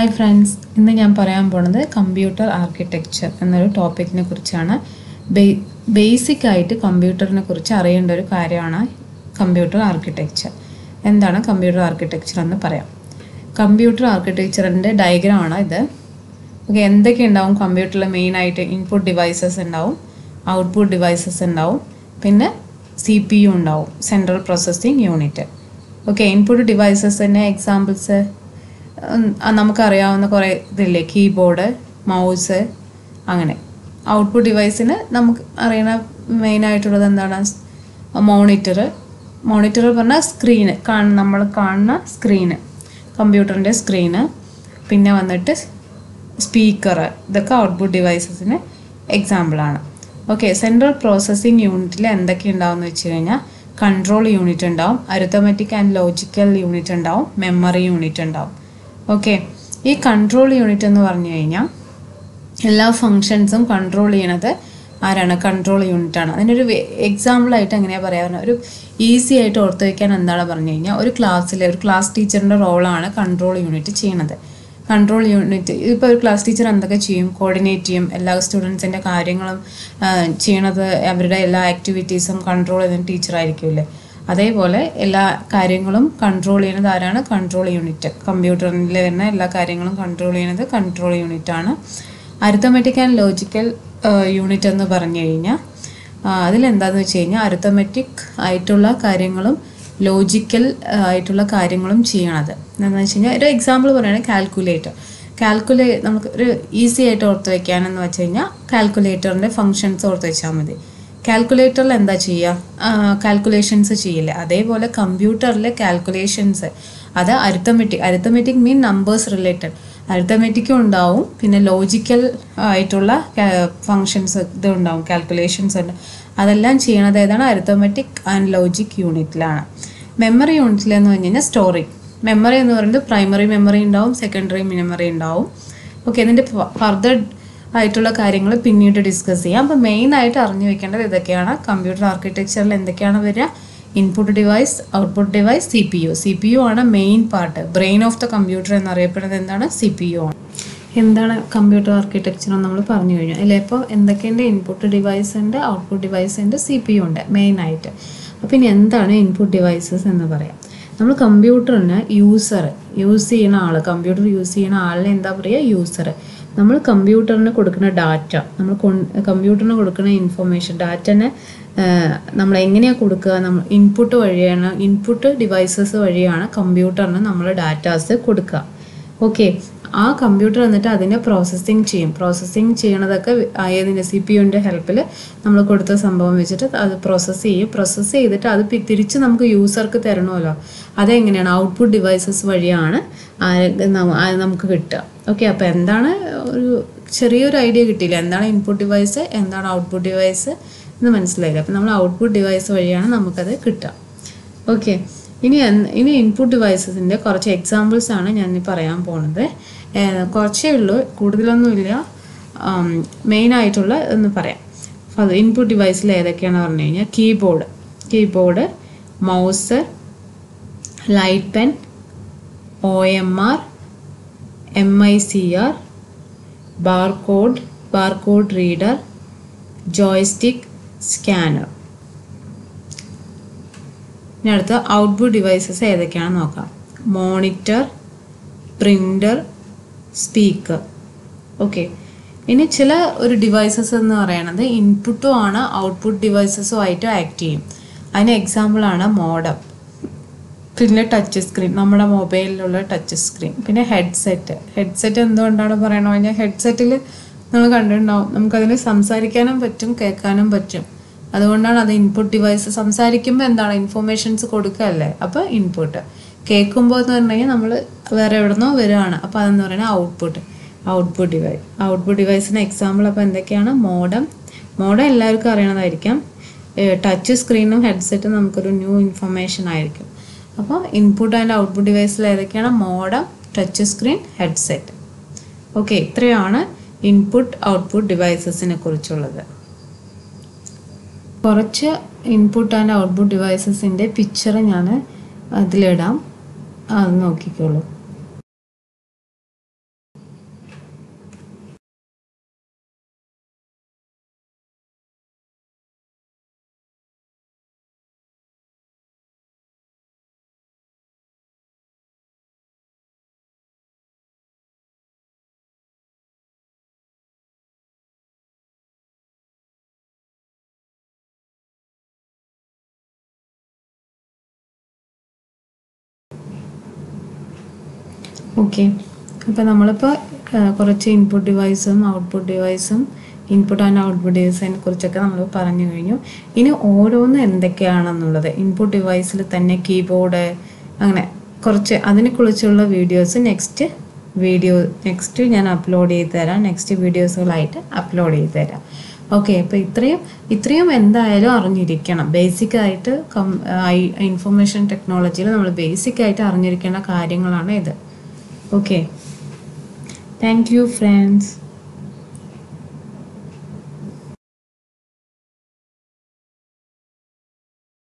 hi friends ഇന്ന് ഞാൻ പറയാൻ പോണത് കമ്പ്യൂട്ടർ ആർക്കിടെക്ചർ എന്നൊരു ടോപ്പിക്കിനെ കുറിച്ചാണ് ബേസിക് ആയിട്ട് കമ്പ്യൂട്ടറിനെ കുറിച്ച് അറിയേണ്ട ഒരു കാര്യമാണ് കമ്പ്യൂട്ടർ ആർക്കിടെക്ചർ എന്താണ് കമ്പ്യൂട്ടർ ആർക്കിടെക്ചർ എന്ന് പറയാം കമ്പ്യൂട്ടർ ആർക്കിടെക്ചറിൻ്റെ ഡയഗ്രാമാണ് ഇത് ഓക്കെ എന്തൊക്കെ ഉണ്ടാവും കമ്പ്യൂട്ടറിൽ മെയിനായിട്ട് ഇൻപുട്ട് ഡിവൈസസ് ഉണ്ടാവും ഔട്ട്പുട്ട് ഡിവൈസസ് ഉണ്ടാവും പിന്നെ സി പി യു ഉണ്ടാവും central processing unit okay input ഡിവൈസസിൻ്റെ എക്സാമ്പിൾസ് നമുക്കറിയാവുന്ന കുറേ ഇതില്ലേ കീബോർഡ് മൗസ് അങ്ങനെ ഔട്ട്പുട്ട് ഡിവൈസിന് നമുക്ക് അറിയണ മെയിനായിട്ടുള്ളത് എന്താണ് മോണിറ്റർ മോണിറ്റർ പറഞ്ഞാൽ സ്ക്രീന് കാണ നമ്മൾ കാണുന്ന സ്ക്രീന് കമ്പ്യൂട്ടറിൻ്റെ സ്ക്രീന് പിന്നെ വന്നിട്ട് സ്പീക്കർ ഇതൊക്കെ ഔട്ട്പുട്ട് ഡിവൈസസിന് എക്സാമ്പിളാണ് ഓക്കെ സെൻട്രൽ പ്രോസസ്സിംഗ് യൂണിറ്റിൽ എന്തൊക്കെ ഉണ്ടാവും വെച്ച് കഴിഞ്ഞാൽ കൺട്രോൾ യൂണിറ്റ് ഉണ്ടാവും അരിത്തമെറ്റിക് ആൻഡ് ലോജിക്കൽ യൂണിറ്റ് ഉണ്ടാവും മെമ്മറി യൂണിറ്റ് ഉണ്ടാവും ഓക്കെ ഈ കൺട്രോൾ യൂണിറ്റ് എന്ന് പറഞ്ഞു കഴിഞ്ഞാൽ എല്ലാ ഫങ്ഷൻസും കൺട്രോൾ ചെയ്യണത് ആരാണ് കൺട്രോൾ യൂണിറ്റ് ആണ് അതിനൊരു എക്സാമ്പിളായിട്ട് എങ്ങനെയാണ് പറയാവുന്നത് ഒരു ഈസി ആയിട്ട് ഓർത്ത് വയ്ക്കാൻ എന്താണ് പറഞ്ഞു കഴിഞ്ഞാൽ ഒരു ക്ലാസ്സിലെ ഒരു ക്ലാസ് ടീച്ചറിൻ്റെ റോളാണ് കൺട്രോൾ യൂണിറ്റ് ചെയ്യണത് കൺട്രോൾ യൂണിറ്റ് ഇപ്പോൾ ഒരു ക്ലാസ് ടീച്ചർ എന്തൊക്കെ ചെയ്യും കോർഡിനേറ്റ് ചെയ്യും എല്ലാ സ്റ്റുഡൻസിൻ്റെ കാര്യങ്ങളും ചെയ്യണത് അവരുടെ എല്ലാ ആക്ടിവിറ്റീസും കൺട്രോൾ ചെയ്യുന്ന ടീച്ചറായിരിക്കുമല്ലേ അതേപോലെ എല്ലാ കാര്യങ്ങളും കൺട്രോൾ ചെയ്യുന്നത് ആരാണ് കൺട്രോൾ യൂണിറ്റ് കമ്പ്യൂട്ടറിൽ വരുന്ന എല്ലാ കാര്യങ്ങളും കൺട്രോൾ ചെയ്യുന്നത് കൺട്രോൾ യൂണിറ്റ് ആണ് അരിത്തമെറ്റിക് ആൻഡ് ലോജിക്കൽ യൂണിറ്റ് എന്ന് പറഞ്ഞു കഴിഞ്ഞാൽ അതിലെന്താണെന്ന് വെച്ച് കഴിഞ്ഞാൽ അരിത്തമെറ്റിക് ആയിട്ടുള്ള കാര്യങ്ങളും ലോജിക്കൽ ആയിട്ടുള്ള കാര്യങ്ങളും ചെയ്യണത് എന്താണെന്ന് വെച്ച് കഴിഞ്ഞാൽ ഒരു എക്സാമ്പിൾ പറയുകയാണെങ്കിൽ കാൽക്കുലേറ്റർ കാൽക്കുലേ നമുക്ക് ഒരു ഈസി ആയിട്ട് ഓർത്ത് വയ്ക്കാനെന്ന് വെച്ച് കഴിഞ്ഞാൽ കാൽക്കുലേറ്ററിൻ്റെ ഫങ്ഷൻസ് ഓർത്ത് വെച്ചാൽ മതി കാൽക്കുലേറ്ററിൽ എന്താ ചെയ്യുക കാൽക്കുലേഷൻസ് ചെയ്യില്ല അതേപോലെ കമ്പ്യൂട്ടറിലെ കാൽക്കുലേഷൻസ് അത് arithmetic arithmetic mean numbers related അരിത്തമെറ്റിക്കും ഉണ്ടാവും പിന്നെ ലോജിക്കൽ ആയിട്ടുള്ള ഫങ്ഷൻസ് ഇത് ഉണ്ടാവും കാൽക്കുലേഷൻസ് ഉണ്ട് അതെല്ലാം ചെയ്യണത് ഏതാണ് അരിത്തമെറ്റിക് ആൻഡ് ലോജിക് യൂണിറ്റിലാണ് മെമ്മറി യൂണിറ്റിൽ എന്ന് പറഞ്ഞു കഴിഞ്ഞാൽ സ്റ്റോറിങ് മെമ്മറി എന്ന് പറയുന്നത് പ്രൈമറി മെമ്മറി ഉണ്ടാവും സെക്കൻഡറി മെമ്മറി ഉണ്ടാവും ഓക്കെ ഇതിൻ്റെ ഫർദർ ആയിട്ടുള്ള കാര്യങ്ങൾ പിന്നീട് ഡിസ്കസ് ചെയ്യാം അപ്പോൾ മെയിൻ ആയിട്ട് അറിഞ്ഞു വെക്കേണ്ടത് ഇതൊക്കെയാണ് കമ്പ്യൂട്ടർ ആർക്കിടെക്ചറിൽ എന്തൊക്കെയാണ് വരിക input device output device C P U C P U ആണ് main part brain of the computer എന്നറിയപ്പെടുന്നത് എന്താണ് സി പി യു ആണ് എന്താണ് കമ്പ്യൂട്ടർ ആർക്കിടെക്ചർ എന്ന് നമ്മൾ പറഞ്ഞു കഴിഞ്ഞു അല്ലേ ഇപ്പോൾ എന്തൊക്കെയുണ്ട് ഇൻപുട്ട് ഡിവൈസ് ഉണ്ട് ഔട്ട്പുട്ട് ഡിവൈസ് ഉണ്ട് സി പി യു ഉണ്ട് മെയിൻ ആയിട്ട് അപ്പോൾ ഇനി എന്താണ് ഇൻപുട്ട് ഡിവൈസസ് എന്ന് പറയാം നമ്മൾ കമ്പ്യൂട്ടറിന് യൂസർ യൂസ് ചെയ്യുന്ന ആൾ കമ്പ്യൂട്ടർ യൂസ് ചെയ്യുന്ന ആളിനെ എന്താ പറയുക യൂസർ നമ്മൾ കമ്പ്യൂട്ടറിന് കൊടുക്കുന്ന ഡാറ്റ നമ്മൾ കമ്പ്യൂട്ടറിന് കൊടുക്കുന്ന ഇൻഫർമേഷൻ ഡാറ്റനെ നമ്മൾ എങ്ങനെയാണ് കൊടുക്കുക നമ്മൾ ഇൻപുട്ട് വഴിയാണ് ഇൻപുട്ട് ഡിവൈസസ് വഴിയാണ് കമ്പ്യൂട്ടറിന് നമ്മൾ ഡാറ്റാസ് കൊടുക്കുക ഓക്കെ ആ കമ്പ്യൂട്ടർ എന്നിട്ട് അതിനെ പ്രോസസ്സിങ് ചെയ്യും പ്രോസസ്സിങ് ചെയ്യണതൊക്കെ ഏതിൻ്റെ സി പി യുവിൻ്റെ ഹെൽപ്പിൽ നമ്മൾ കൊടുത്ത സംഭവം വെച്ചിട്ട് അത് പ്രോസസ്സ് ചെയ്യും പ്രോസസ്സ് ചെയ്തിട്ട് അത് തിരിച്ച് നമുക്ക് യൂസർക്ക് തരണമല്ലോ അതെങ്ങനെയാണ് ഔട്ട്പുട്ട് ഡിവൈസസ് വഴിയാണ് നമുക്ക് കിട്ടുക ഓക്കെ അപ്പോൾ എന്താണ് ഒരു ചെറിയൊരു ഐഡിയ കിട്ടിയില്ല എന്താണ് ഇൻപുട്ട് ഡിവൈസ് എന്താണ് ഔട്ട്പുട്ട് ഡിവൈസ് എന്ന് മനസ്സിലായില്ല അപ്പോൾ നമ്മൾ ഔട്ട്പുട്ട് ഡിവൈസ് വഴിയാണ് നമുക്കത് കിട്ടുക ഓക്കെ ഇനി ഇനി ഇൻപുട്ട് ഡിവൈസസിൻ്റെ കുറച്ച് എക്സാമ്പിൾസ് ആണ് ഞാൻ പറയാൻ പോണത് കുറച്ചേ ഉള്ളൂ കൂടുതലൊന്നുമില്ല മെയിൻ ആയിട്ടുള്ള എന്ന് പറയാം അത് ഇൻപുട്ട് ഡിവൈസിൽ ഏതൊക്കെയാണെന്ന് പറഞ്ഞു കഴിഞ്ഞാൽ keyboard keyboard mouse light pen O M R M I C R barcode barcode reader joystick scanner ഇനി അടുത്ത ഔട്ട്പുട്ട് ഡിവൈസസ് ഏതൊക്കെയാണെന്ന് നോക്കാം മോണിറ്റർ പ്രിൻ്റർ സ്പീക്കർ ഓക്കെ ഇനി ചില ഒരു ഡിവൈസസ് എന്ന് പറയുന്നത് ഇൻപുട്ടും ആണ് ഔട്ട്പുട്ട് ഡിവൈസസും ആയിട്ട് ആക്ട് ചെയ്യും അതിന് എക്സാമ്പിളാണ് മോഡം പിന്നെ ടച്ച് സ്ക്രീൻ നമ്മുടെ മൊബൈലിലുള്ള ടച്ച് സ്ക്രീൻ പിന്നെ ഹെഡ്സെറ്റ് ഹെഡ്സെറ്റ് എന്തുകൊണ്ടാണ് പറയണത് കഴിഞ്ഞാൽ ഹെഡ്സെറ്റിൽ നമ്മൾ കണ്ടിട്ടുണ്ടാവും നമുക്കതിന് സംസാരിക്കാനും പറ്റും കേൾക്കാനും പറ്റും അതുകൊണ്ടാണ് അത് ഇൻപുട്ട് ഡിവൈസ് സംസാരിക്കുമ്പോൾ എന്താണ് ഇൻഫർമേഷൻസ് കൊടുക്കുകയല്ലേ അപ്പോൾ ഇൻപുട്ട് കേൾക്കുമ്പോൾ എന്ന് പറഞ്ഞു കഴിഞ്ഞാൽ നമ്മൾ വേറെ എവിടെ നിന്നോ വരികയാണ് അപ്പോൾ അതെന്ന് പറയുന്നത് ഔട്ട്പുട്ട് ഔട്ട്പുട്ട് ഡിവൈസ് ഔട്ട്പുട്ട് ഡിവൈസിന് എക്സാമ്പിൾ അപ്പോൾ എന്തൊക്കെയാണ് മോഡം മോഡം എല്ലാവർക്കും അറിയണതായിരിക്കാം ടച്ച് സ്ക്രീനും ഹെഡ്സെറ്റും നമുക്കൊരു ന്യൂ ഇൻഫർമേഷൻ ആയിരിക്കും അപ്പോൾ ഇൻപുട്ട് ആൻഡ് ഔട്ട്പുട്ട് ഡിവൈസിൽ ഏതൊക്കെയാണ് modem touch screen headset okay ഇത്രയാണ് ഇൻപുട്ട് ഔട്ട്പുട്ട് ഡിവൈസസിനെ കുറിച്ചുള്ളത് കുറച്ച് ഇൻപുട്ട് ആൻഡ് ഔട്ട്പുട്ട് ഡിവൈസസിൻ്റെ പിക്ചർ ഞാൻ അതിലിടാം അത് നോക്കിക്കോളൂ ഓക്കെ അപ്പോൾ നമ്മളിപ്പോൾ കുറച്ച് ഇൻപുട്ട് ഡിവൈസും ഔട്ട്പുട്ട് ഡിവൈസും ഇൻപുട്ട് ആൻഡ് ഔട്ട്പുട്ട് ഡിവൈസിനെ കുറിച്ചൊക്കെ നമ്മൾ പറഞ്ഞു കഴിഞ്ഞു ഇനി ഓരോന്ന് എന്തൊക്കെയാണെന്നുള്ളത് ഇൻപുട്ട് ഡിവൈസിൽ തന്നെ കീബോർഡ് അങ്ങനെ കുറച്ച് അതിനെക്കുറിച്ചുള്ള വീഡിയോസ് നെക്സ്റ്റ് വീഡിയോ നെക്സ്റ്റ് ഞാൻ അപ്ലോഡ് ചെയ്ത് തരാം നെക്സ്റ്റ് വീഡിയോസുകളായിട്ട് അപ്ലോഡ് ചെയ്ത് തരാം ഓക്കെ അപ്പോൾ ഇത്രയും ഇത്രയും എന്തായാലും അറിഞ്ഞിരിക്കണം ബേസിക് ആയിട്ട് കം ഇൻഫർമേഷൻ ടെക്നോളജിയിൽ നമ്മൾ ബേസിക് ആയിട്ട് അറിഞ്ഞിരിക്കേണ്ട കാര്യങ്ങളാണ് ഇത് ഓക്കെ താങ്ക് യു ഫ്രണ്ട്സ്